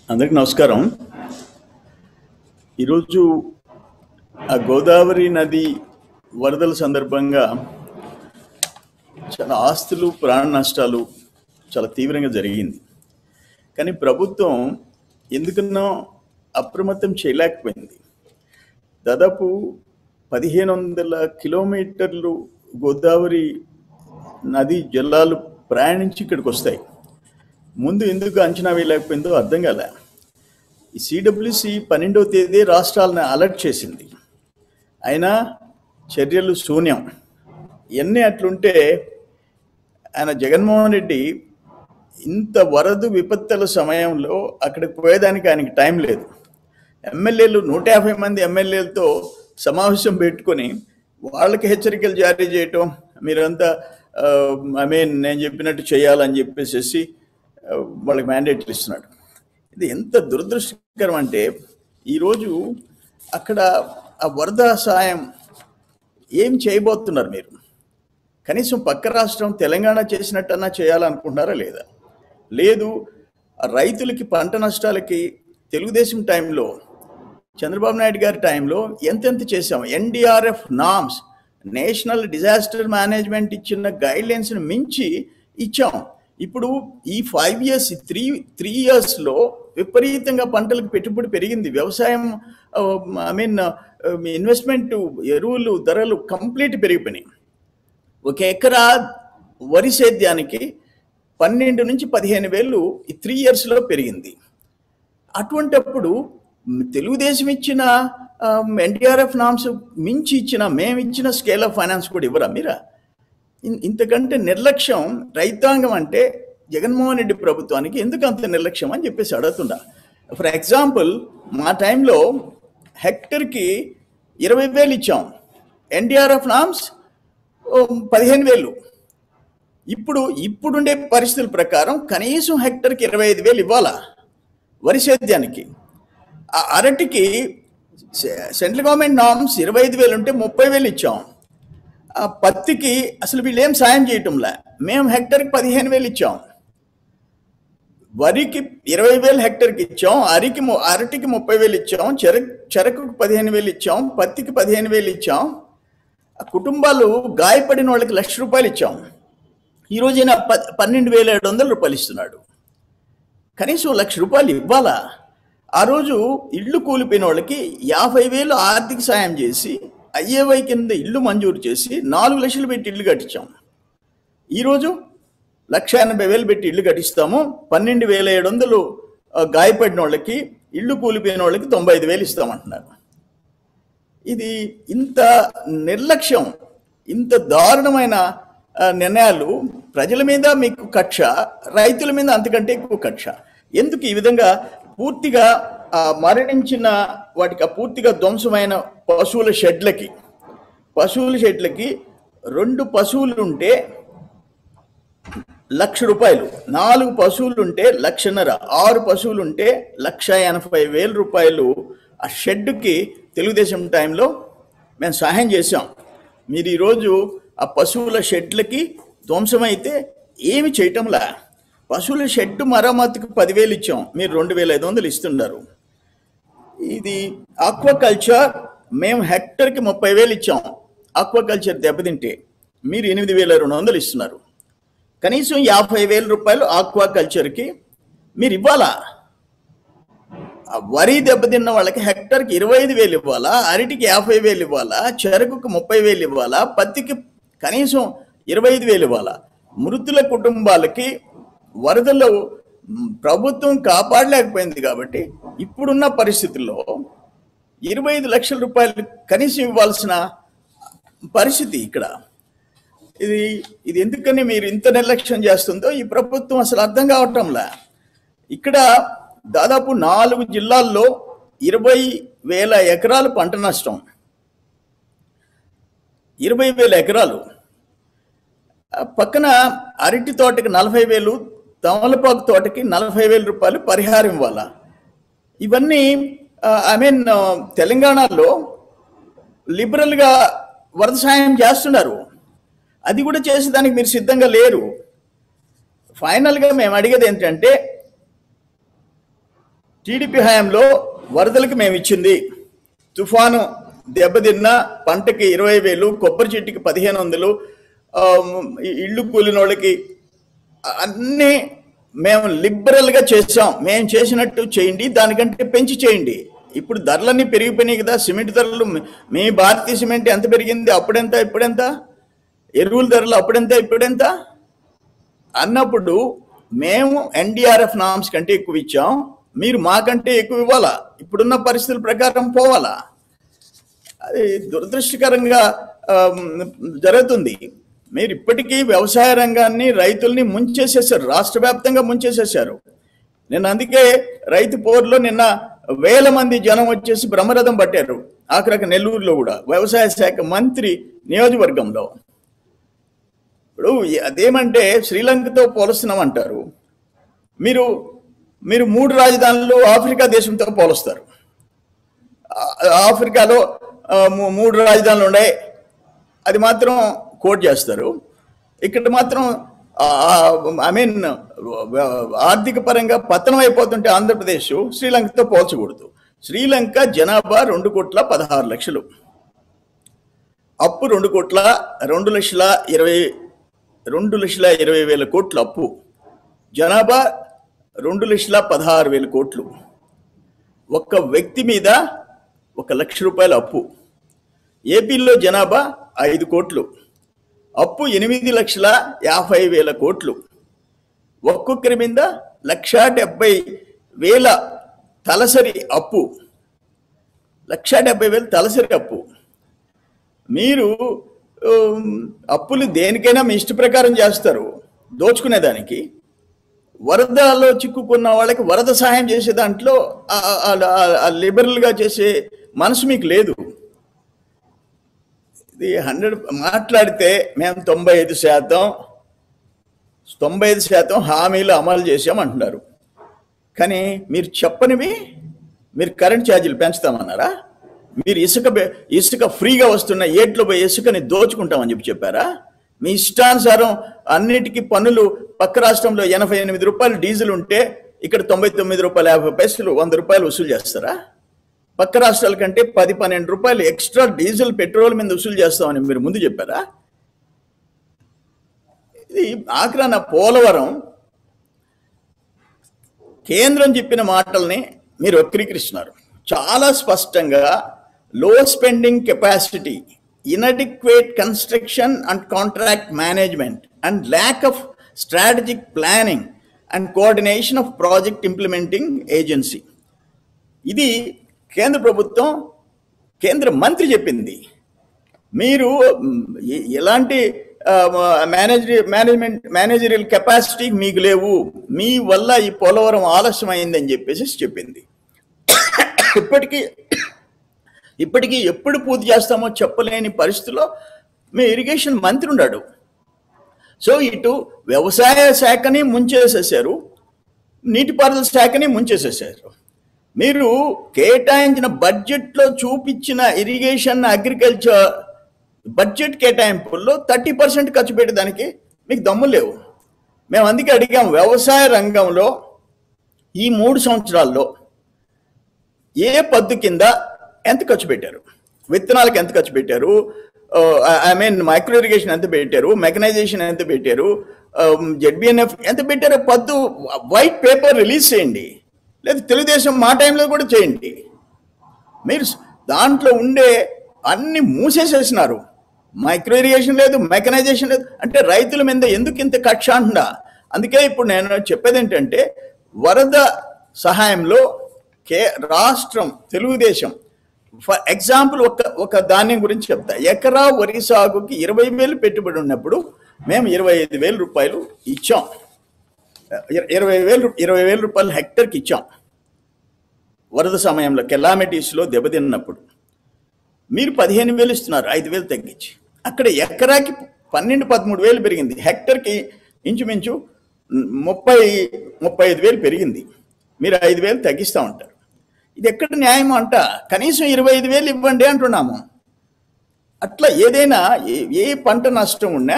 అందరికి నమస్కారం ఈరోజు ఆ గోదావరి నది వరదల సందర్భంగా చాలా ఆస్తులు ప్రాణ నష్టాలు చాలా తీవ్రంగా జరిగింది కానీ ప్రభుత్వం ఎందుకనో అప్రమత్తం చేయలేకపోయింది దాదాపు పదిహేను వందల కిలోమీటర్లు గోదావరి నది జలాలు ప్రయాణించి ఇక్కడికి వస్తాయి ముందు ఎందుకు అంచనా వేయలేకపోయిందో అర్థం కాలే ఈ సిడబ్ల్యూసి పన్నెండవ తేదీ రాష్ట్రాలను అలర్ట్ చేసింది అయినా చర్యలు శూన్యం ఎన్ని అట్లుంటే ఆయన జగన్మోహన్ రెడ్డి ఇంత వరద విపత్తుల సమయంలో అక్కడికి పోయేదానికి ఆయనకి టైం లేదు ఎమ్మెల్యేలు నూట యాభై మంది ఎమ్మెల్యేలతో సమావేశం పెట్టుకొని వాళ్ళకి హెచ్చరికలు జారీ చేయటం మీరంతా ఐ మీన్ నేను చెప్పినట్టు చేయాలని చెప్పేసి ఆ, వాళ్ళకి మ్యాండేట్లు ఇస్తున్నాడు ఇది ఎంత దురదృష్టకరం అంటే ఈరోజు అక్కడ ఆ వరద సాయం ఏం చేయబోతున్నారు మీరు కనీసం పక్క రాష్ట్రం తెలంగాణ చేసినట్టన్నా చేయాలనుకుంటున్నారా లేదా లేదు ఆ రైతులకి పంట నష్టాలకి తెలుగుదేశం టైంలో చంద్రబాబు నాయుడు గారి టైంలో ఎంతెంత చేసాం NDRF norms national disaster management ఇచ్చిన గైడ్లైన్స్ని మించి ఇచ్చాం ఇప్పుడు ఈ ఫైవ్ ఇయర్స్ త్రీ త్రీ ఇయర్స్లో విపరీతంగా పంటలకు పెట్టుబడి పెరిగింది వ్యవసాయం ఐ మీన్ ఇన్వెస్ట్మెంట్ ఎరువులు ధరలు కంప్లీట్ పెరిగిపోయినాయి ఒక ఎకరా వరి సేద్యానికి పన్నెండు నుంచి పదిహేను వేలు ఈ త్రీ ఇయర్స్లో పెరిగింది అటువంటప్పుడు మ్, తెలుగుదేశం ఇచ్చిన ఎన్టీఆర్ఎఫ్ నామ్స్ మించి ఇచ్చిన మేము ఇచ్చిన స్కేల్ ఆఫ్ ఫైనాన్స్ కూడా ఇవ్వరా మీరా ఇన్- ఇంతకంటే నిర్లక్ష్యం రైతాంగం అంటే జగన్మోహన్ రెడ్డి ప్రభుత్వానికి ఎందుకు అంత నిర్లక్ష్యం అని చెప్పేసి అడుగుతుండా ఫర్ ఎగ్జాంపుల్ మా టైంలో హెక్టర్కి ఇరవై వేలు ఇచ్చాం ఎన్డీఆర్ఎఫ్ నామ్స్ పదిహేను వేలు ఇప్పుడు ఇప్పుడుండే పరిస్థితుల ప్రకారం కనీసం హెక్టర్కి ఇరవై ఐదు వేలు ఇవ్వాలా వరి సేద్యానికి ఆ అరటికి సె- సెంట్రల్ గవర్నమెంట్ నామ్స్ ఇరవై ఐదు వేలు ఉంటే ముప్పై వేలు ఇచ్చాం ఆ పత్తికి అసలు వీళ్ళు ఏం సాయం చేయటంలే మేము హెక్టర్కి పదిహేను వేలు ఇచ్చాం వరికి ఇరవై వేలు హెక్టర్కి ఇచ్చాం అరికి ము- అరటికి ముప్పై వేలు ఇచ్చాం చెరకు చెరకుకు పదిహేను వేలు ఇచ్చాం పత్తికి పదిహేను వేలు ఇచ్చాం ఆ కుటుంబాలు గాయపడిన వాళ్ళకి లక్ష రూపాయలు ఇచ్చాం ఈ రోజు ఈయన ప పన్నెండు వేల ఏడు వందల రూపాయలు ఇస్తున్నాడు కనీసం లక్ష రూపాయలు ఇవ్వాలా ఆ రోజు ఇళ్ళు కూలిపోయిన వాళ్ళకి యాభై వేలు ఆర్థిక సాయం చేసి ఐఏవై కింద ఇల్లు మంజూరు చేసి నాలుగు లక్షలు పెట్టి ఇల్లు కట్టించాం ఈరోజు లక్ష ఎనభై వేలు పెట్టి ఇల్లు కట్టిస్తాము పన్నెండు వేల ఏడు వందలు ఆ, గాయపడిన వాళ్ళకి ఇల్లు కూలిపోయిన వాళ్ళకి తొంభై ఐదు వేలు ఇస్తామంటున్నారు ఇది ఇంత నిర్లక్ష్యం ఇంత దారుణమైన ఆ, నిర్ణయాలు ప్రజల మీద మీకు కక్ష రైతుల మీద అంతకంటే ఎక్కువ కక్ష ఎందుకు ఈ విధంగా పూర్తిగా ఆ, మరణించిన వాటికి ఆ పూర్తిగా ధ్వంసమైన పశువుల షెడ్లకి పశువుల షెడ్లకి రెండు పశువులు ఉంటే లక్ష రూపాయలు నాలుగు పశువులు ఉంటే లక్షన్నర ఆరు పశువులు ఉంటే లక్ష ఎనభై వేల రూపాయలు ఆ షెడ్కి తెలుగుదేశం టైంలో మేము సహాయం చేసాం మీరు ఈరోజు ఆ పశువుల షెడ్లకి ధ్వంసమైతే ఏమి చేయటంలా పశువుల షెడ్ మరమ్మతుకు పదివేలు ఇచ్చాం మీరు రెండు వేల ఐదు వందలు ఇస్తున్నారు ఇది ఆక్వాకల్చర్ మేము హెక్టర్కి ముప్పై వేలు ఇచ్చాం ఆక్వాకల్చర్ దెబ్బతింటే మీరు ఎనిమిది వేల రెండు వందలు ఇస్తున్నారు కనీసం యాభై వేల రూపాయలు ఆక్వా కల్చర్కి మీరు ఇవ్వాలా ఆ వరి దెబ్బతిన్న వాళ్ళకి హెక్టర్కి ఇరవై ఐదు వేలు ఇవ్వాలా అరటికి యాభై వేలు ఇవ్వాలా చెరుకుకు ముప్పై వేలు ఇవ్వాలా పత్తికి కనీసం ఇరవై ఐదు వేలు ఇవ్వాలా మృతుల కుటుంబాలకి వరదలు మ్, ప్రభుత్వం కాపాడలేకపోయింది కాబట్టి ఇప్పుడున్న పరిస్థితుల్లో ఇరవై ఐదు లక్షల రూపాయలు కనీసం ఇవ్వాల్సిన పరిస్థితి ఇక్కడ ఇది ఇది ఎందుకని మీరు ఇంత నిర్లక్ష్యం చేస్తుందో ఈ ప్రభుత్వం అసలు అర్థం కావటంలా ఇక్కడ దాదాపు నాలుగు జిల్లాల్లో ఇరవై వేల ఎకరాలు పంట నష్టం ఇరవై వేల ఎకరాలు ఆ పక్కన అరటి తోటకి నలభై వేలు తమలపాకు తోటకి నలభై వేల రూపాయలు పరిహారం ఇవ్వాలా ఇవన్నీ ఐ మీన్ తెలంగాణలో లిబరల్గా వరద సాయం చేస్తున్నారు అది కూడా చేసేదానికి మీరు సిద్ధంగా లేరు ఫైనల్గా మేము అడిగేది ఏంటంటే టీడీపీ హయాంలో వరదలకు మేము ఇచ్చింది తుఫాను దెబ్బతిన్న పంటకి ఇరవై వేలు కొబ్బరి చెట్టుకి పదిహేను వందలు ఆ, ఈ- ఇళ్ళు కూలిన వాళ్ళకి అన్నీ మేము లిబరల్గా చేసాం మేము చేసినట్టు చేయండి దానికంటే పెంచి చేయండి ఇప్పుడు ధరలన్నీ పెరిగిపోయినాయి కదా సిమెంట్ ధరలు మీ- మీ భారతీయ సిమెంట్ ఎంత పెరిగింది అప్పుడెంత ఇప్పుడెంత ఎరువుల ధరలు అప్పుడెంత ఇప్పుడెంత అన్నప్పుడు మేము ఎన్డీఆర్ఎఫ్ నామ్స్ కంటే ఎక్కువ ఇచ్చాం మీరు మాకంటే ఎక్కువ ఇవ్వాలా ఇప్పుడున్న పరిస్థితుల ప్రకారం పోవాలా అది దురదృష్టకరంగా ఆమ్, జరుగుతుంది మీరు ఇప్పటికీ వ్యవసాయ రంగాన్ని రైతుల్ని ముంచేసేసారు రాష్ట్ర వ్యాప్తంగా ముంచేసేసారు నిన్న అందుకే రైతు పోర్లో నిన్న వేల మంది జనం వచ్చేసి బ్రహ్మరథం పట్టారు ఆఖరికి నెల్లూరులో కూడా వ్యవసాయ శాఖ మంత్రి నియోజకవర్గంలో ఇప్పుడు అదేమంటే శ్రీలంకతో పోలుస్తున్నామంటారు మీరు మీరు మూడు రాజధానులు ఆఫ్రికా దేశంతో పోలుస్తారు ఆ- ఆఫ్రికాలో ఆ, మూ- మూడు రాజధానులు ఉన్నాయి అది మాత్రం కోట్ చేస్తారు ఇక్కడ మాత్రం ఐ మీన్ ఆర్థిక పరంగా పతనం అయిపోతుంటే ఆంధ్రప్రదేశ్ శ్రీలంకతో పోల్చకూడదు శ్రీలంక జనాభా రెండు కోట్ల పదహారు లక్షలు అప్పు రెండు కోట్ల రెండు లక్షల ఇరవై రెండు లక్షల ఇరవై వేల కోట్లు అప్పు జనాభా రెండు లక్షల పదహారు వేల కోట్లు ఒక్క వ్యక్తి మీద ఒక లక్ష రూపాయల అప్పు ఏపీలో జనాభా ఐదు కోట్లు అప్పు ఎనిమిది లక్షల యాభై వేల కోట్లు ఒక్కొక్కరి మీద లక్ష డెబ్బై వేల తలసరి అప్పు లక్ష డెబ్బై వేలు తలసరి అప్పు మీరు ఉమ్, అప్పులు దేనికైనా మీ ఇష్ట ప్రకారం చేస్తారు దోచుకునేదానికి వరదలో చిక్కుకున్న వాళ్ళకి వరద సహాయం చేసే దాంట్లో ఆ- ఆ- ఆ- ఆ లిబరల్గా చేసే మనసు మీకు లేదు ఇది హండ్రెడ్ మాట్లాడితే మేము తొంభై ఐదు శాతం తొంభై ఐదు శాతం హామీలు అమలు చేసామంటున్నారు కానీ మీరు చెప్పనివి మీరు కరెంట్ ఛార్జీలు పెంచుతామన్నారా మీరు ఇసుక బె- ఇసుక ఫ్రీగా వస్తున్న ఏట్లో పోయి ఇసుకని దోచుకుంటామని చెప్పి చెప్పారా మీ ఇష్టానుసారం అన్నిటికీ పన్నులు పక్క రాష్ట్రంలో ఎనభై ఎనిమిది రూపాయలు డీజిల్ ఉంటే ఇక్కడ తొంభై తొమ్మిది రూపాయల యాభై పైసలు వంద రూపాయలు వసూలు చేస్తారా పక్క రాష్ట్రాల కంటే పది పన్నెండు రూపాయలు ఎక్స్ట్రా డీజిల్ పెట్రోల్ మీద వసూలు చేస్తామని మీరు ముందు చెప్పారా ఇది ఆఖరాన పోలవరం కేంద్రం చెప్పిన మాటల్ని మీరు వక్రీకరిస్తున్నారు చాలా స్పష్టంగా low spending capacity inadequate construction and contract management and lack of strategic planning and coordination of project implementing agency ఇది కేంద్ర ప్రభుత్వం కేంద్ర మంత్రి చెప్పింది మీరు మ్, ఎ- ఎలాంటి మేనేజరీ మేనేజ్మెంట్ మేనేజరియల్ కెపాసిటీ మీకు లేవు మీ వల్ల ఈ పోలవరం ఆలస్యం అయిందని చెప్పేసి చెప్పింది ఇప్పటికీ ఇప్పటికీ ఎప్పుడు పూర్తి చేస్తామో చెప్పలేని పరిస్థితిలో మీ ఇరిగేషన్ మంత్రి ఉన్నాడు సో ఇటు వ్యవసాయ శాఖని ముంచేసేసారు నీటిపారుదల శాఖని ముంచేసేసారు మీరు కేటాయించిన బడ్జెట్లో చూపించిన ఇరిగేషన్ అగ్రికల్చర్ బడ్జెట్ కేటాయింపుల్లో థర్టీ పర్సెంట్ ఖర్చు పెట్టేదానికి మీకు దమ్ము లేవు మేము అందుకే అడిగాం వ్యవసాయ రంగంలో ఈ మూడు సంవత్సరాల్లో ఏ పద్దు కింద ఎంత ఖర్చు పెట్టారు విత్తనాలకు ఎంత ఖర్చు పెట్టారు ఐ మీన్ మైక్రో ఇరిగేషన్ ఎంత పెట్టారు మెకనైజేషన్ ఎంత పెట్టారు జెడ్బిఎన్ఎఫ్ ఎంత పెట్టారో పద్దు వైట్ పేపర్ రిలీజ్ చేయండి లేదా తెలుగుదేశం మా టైంలో కూడా చేయండి మీరు స్- దాంట్లో ఉండే అన్ని మూసేసేసినారు మైక్రో ఇరిగేషన్ లేదు మెకనైజేషన్ లేదు అంటే రైతుల మీద ఎందుకు ఇంత కక్ష అంటున్నా అందుకే ఇప్పుడు నేను చెప్పేది ఏంటంటే వరద సహాయంలో కే రాష్ట్రం తెలుగుదేశం ఫర్ ఎగ్జాంపుల్ ఒక ఒక ధాన్యం గురించి చెప్తా ఎకరా వరి సాగుకి ఇరవై వేలు పెట్టుబడి ఉన్నప్పుడు మేము ఇరవై ఐదు వేల రూపాయలు ఇచ్చాం ఇర- ఇరవై వేలు ఇరవై వేల రూపాయలు హెక్టర్కి ఇచ్చాం వరద సమయంలో కెలామిటీస్లో దెబ్బతిన్నప్పుడు మీరు పదిహేను వేలు ఇస్తున్నారు ఐదు వేలు తగ్గించి అక్కడ ఎకరాకి పన్నెండు పదమూడు వేలు పెరిగింది హెక్టర్కి ఇంచుమించు ముప్పై ముప్పై ఐదు వేలు పెరిగింది మీరు ఐదు వేలు తగ్గిస్తూ ఉంటారు ఇది ఎక్కడ న్యాయం అంట కనీసం ఇరవై ఐదు వేలు ఇవ్వండి అంటున్నాము అట్లా ఏదైనా ఏ ఏ పంట నష్టం ఉన్నా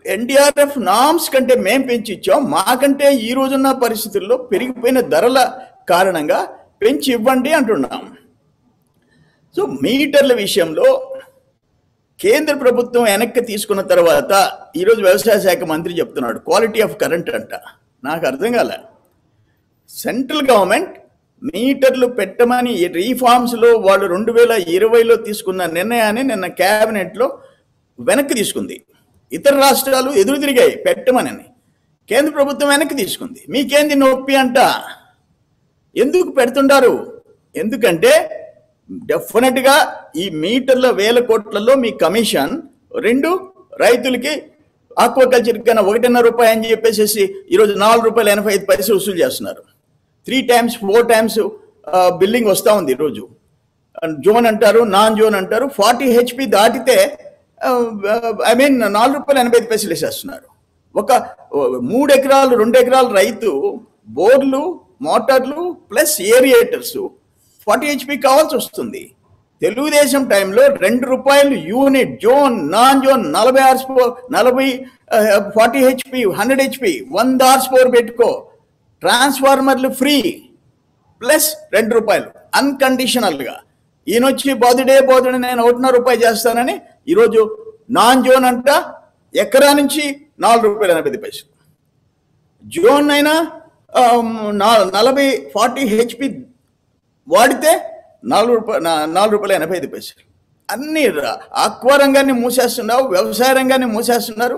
ఎన్డీఆర్ఎఫ్ నామ్స్ కంటే మేం పెంచి ఇచ్చాం మాకంటే ఈ రోజున్న పరిస్థితుల్లో పెరిగిపోయిన ధరల కారణంగా పెంచి ఇవ్వండి అంటున్నాం సో మీటర్ల విషయంలో కేంద్ర ప్రభుత్వం వెనక్కి తీసుకున్న తర్వాత ఈరోజు వ్యవసాయ శాఖ మంత్రి చెప్తున్నాడు క్వాలిటీ ఆఫ్ కరెంట్ అంట నాకు అర్థం కాలే సెంట్రల్ గవర్నమెంట్ మీటర్లు పెట్టమని ఈ రీఫార్మ్స్లో వాళ్ళు రెండు వేల ఇరవైలో తీసుకున్న నిర్ణయాన్ని నిన్న క్యాబినెట్లో వెనక్కి తీసుకుంది ఇతర రాష్ట్రాలు ఎదురు తిరిగాయి పెట్టమని కేంద్ర ప్రభుత్వం వెనక్కి తీసుకుంది మీకేంది నొప్పి అంట ఎందుకు పెడుతుంటారు ఎందుకంటే డెఫినెట్గా ఈ మీటర్ల వేల కోట్లలో మీ కమిషన్ రెండు రైతులకి ఆక్వాకల్చర్ కన్నా ఒకటిన్నర రూపాయి అని చెప్పేసి ఈరోజు నాలుగు రూపాయలు ఎనభై ఐదు పైసలు వసూలు చేస్తున్నారు three times four times billing వస్తూ ఉంది ఈరోజు జోన్ అంటారు నాన్ జోన్ అంటారు ఫార్టీ హెచ్పి దాటితే ఐ మీన్ నాలుగు రూపాయలు ఎనభై ఐదు పైసలు వేసేస్తున్నారు ఒక మూడు ఎకరాలు రెండు ఎకరాలు రైతు బోర్లు మోటార్లు ప్లస్ ఏరియేటర్స్ ఫార్టీ హెచ్పి కావాల్సి వస్తుంది తెలుగుదేశం టైంలో రెండు రూపాయలు యూనిట్ జోన్ నాన్ జోన్ నలభై ఆర్స్ పవర్ నలభై ఫార్టీ హెచ్పి హండ్రెడ్ హెచ్పి వంద ఆర్స్ పవర్ పెట్టుకో ట్రాన్స్ఫార్మర్లు ఫ్రీ ప్లస్ రెండు రూపాయలు అన్కండిషనల్గా ఈయనొచ్చి బోధుడే బోధుడే నేను ఒకటిన్నర రూపాయి చేస్తానని ఈరోజు నాన్ జోన్ అంట ఎకరా నుంచి నాలుగు రూపాయలు ఎనభై ఐదు పైసలు జోన్ అయినా ఆ, నా- నలభై ఫార్టీ హెచ్పి వాడితే నాలుగు రూపాయలు నాలుగు రూపాయల ఎనభై ఐదు పైసలు అన్ని ర- ఆక్వా రంగాన్ని మూసేస్తున్నారు వ్యవసాయ రంగాన్ని మూసేస్తున్నారు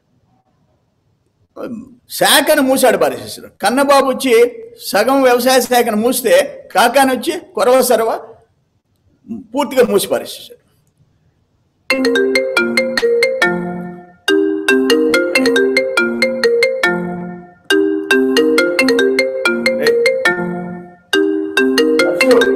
శాఖను మూసాడు పారేసేసారు కన్నబాబు వచ్చి సగం వ్యవసాయ శాఖను మూస్తే కాకాని వచ్చి కొరవ సరవ పూర్తిగా మూసి పారేసేసాడు రేయ్. అశోక్.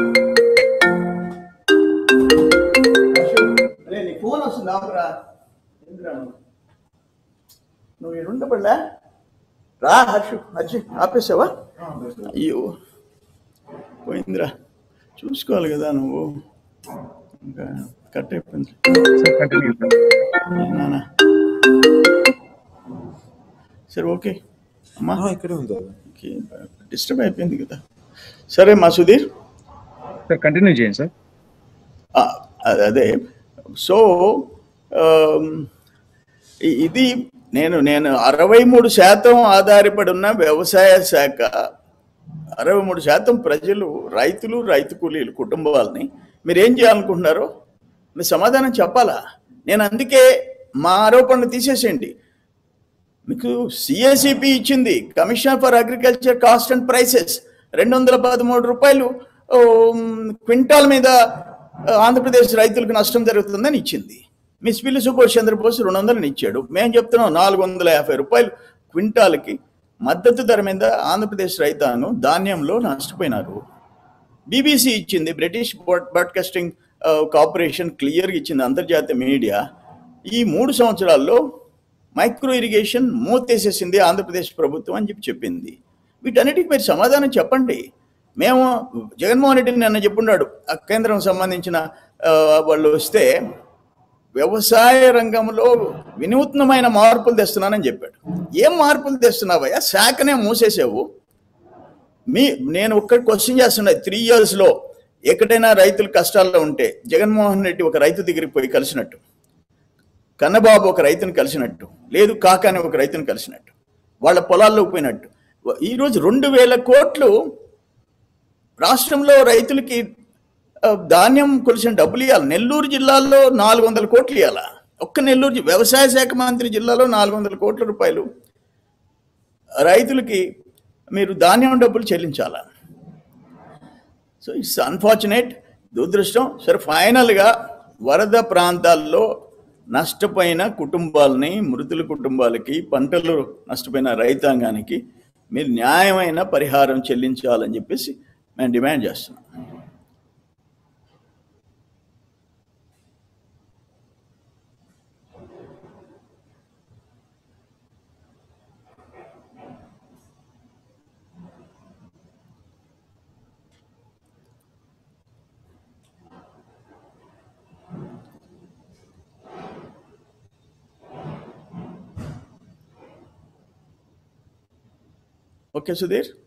అశోక్. రేయ్, నీ ఫోన్ వస్తుంది ఆపరా ఎందుకురా నువ్వు? నువ్వు ఇక్కడ ఉండబడలే రా హర్షు హర్షి ఆపేసావా అయ్యో పోయిందిరా చూసుకోవాలి కదా నువ్వు ఇంకా కట్ అయిపోయింది సార్ కంటిన్యూ నానా సరే ఓకే అమ్మా ఇక్కడే ఉంది డిస్టర్బ్ అయిపోయింది కదా సరే మా సుధీర్ సార్ కంటిన్యూ చేయండి సార్ ఆ, అ- అదే సో ఆమ్, ఇ- ఇది నేను నేను అరవై మూడు శాతం ఆధారపడి ఉన్న వ్యవసాయ శాఖ అరవై మూడు శాతం ప్రజలు రైతులు రైతు కూలీలు కుటుంబాలని మీరు ఏం చేయాలనుకుంటున్నారో మీరు సమాధానం చెప్పాలా నేను అందుకే మా ఆరోపణలు తీసేసేయండి మీకు సిఎసిపి ఇచ్చింది commission for agriculture cost and prices రెండు వందల పదమూడు రూపాయలు ఉమ్, క్వింటాల్ మీద ఆ, ఆంధ్రప్రదేశ్ రైతులకు నష్టం జరుగుతుందని ఇచ్చింది మిస్ పిల్లి సుభాష్ చంద్రబోస్ రెండు వందలని ఇచ్చాడు మేము చెప్తున్నాం నాలుగు వందల యాభై రూపాయలు క్వింటాల్కి మద్దతు ధర మీద ఆంధ్రప్రదేశ్ రైతాంగం ధాన్యంలో నష్టపోయినారు బీబీసీ ఇచ్చింది British broad- broadcasting uh, corporation క్లియర్గా ఇచ్చింది అంతర్జాతీయ మీడియా ఈ మూడు సంవత్సరాల్లో మైక్రో ఇరిగేషన్ మూతేసేసింది ఆంధ్రప్రదేశ్ ప్రభుత్వం అని చెప్పి చెప్పింది వీటన్నిటికి మీరు సమాధానం చెప్పండి మేము జగన్మోహన్ రెడ్డిని నిన్న చెప్పున్నాడు ఆ కేంద్రం సంబంధించిన ఆ, వాళ్ళు వస్తే వ్యవసాయ రంగంలో వినూత్నమైన మార్పులు తెస్తున్నానని చెప్పాడు ఏం మార్పులు తెస్తున్నావయ్యా శాఖనే మూసేసావు మీ నేను ఒక్కటి క్వశ్చన్ చేస్తున్నా త్రీ ఇయర్స్లో ఎక్కడైనా రైతులు కష్టాల్లో ఉంటే జగన్మోహన్ రెడ్డి ఒక రైతు దగ్గరికి పోయి కలిసినట్టు కన్నబాబు ఒక రైతుని కలిసినట్టు లేదు కాకాని ఒక రైతుని కలిసినట్టు వాళ్ళ పొలాల్లోకి పోయినట్టు ఈరోజు రెండు వేల కోట్లు రాష్ట్రంలో రైతులకి ఆ, ధాన్యం కొలిసిన డబ్బులు ఇవ్వాలి నెల్లూరు జిల్లాలో నాలుగు వందల కోట్లు ఇవ్వాలా ఒక్క నెల్లూరు జి- వ్యవసాయ శాఖ మంత్రి జిల్లాలో నాలుగు వందల కోట్ల రూపాయలు రైతులకి మీరు ధాన్యం డబ్బులు చెల్లించాలా సో ఇట్స్ అన్ఫార్చునేట్ దురదృష్టం సరే ఫైనల్గా వరద ప్రాంతాల్లో నష్టపోయిన కుటుంబాలని మృతుల కుటుంబాలకి పంటలు నష్టపోయిన రైతాంగానికి మీరు న్యాయమైన పరిహారం చెల్లించాలని చెప్పేసి మేము డిమాండ్ చేస్తున్నాం ఓకే సుధీర్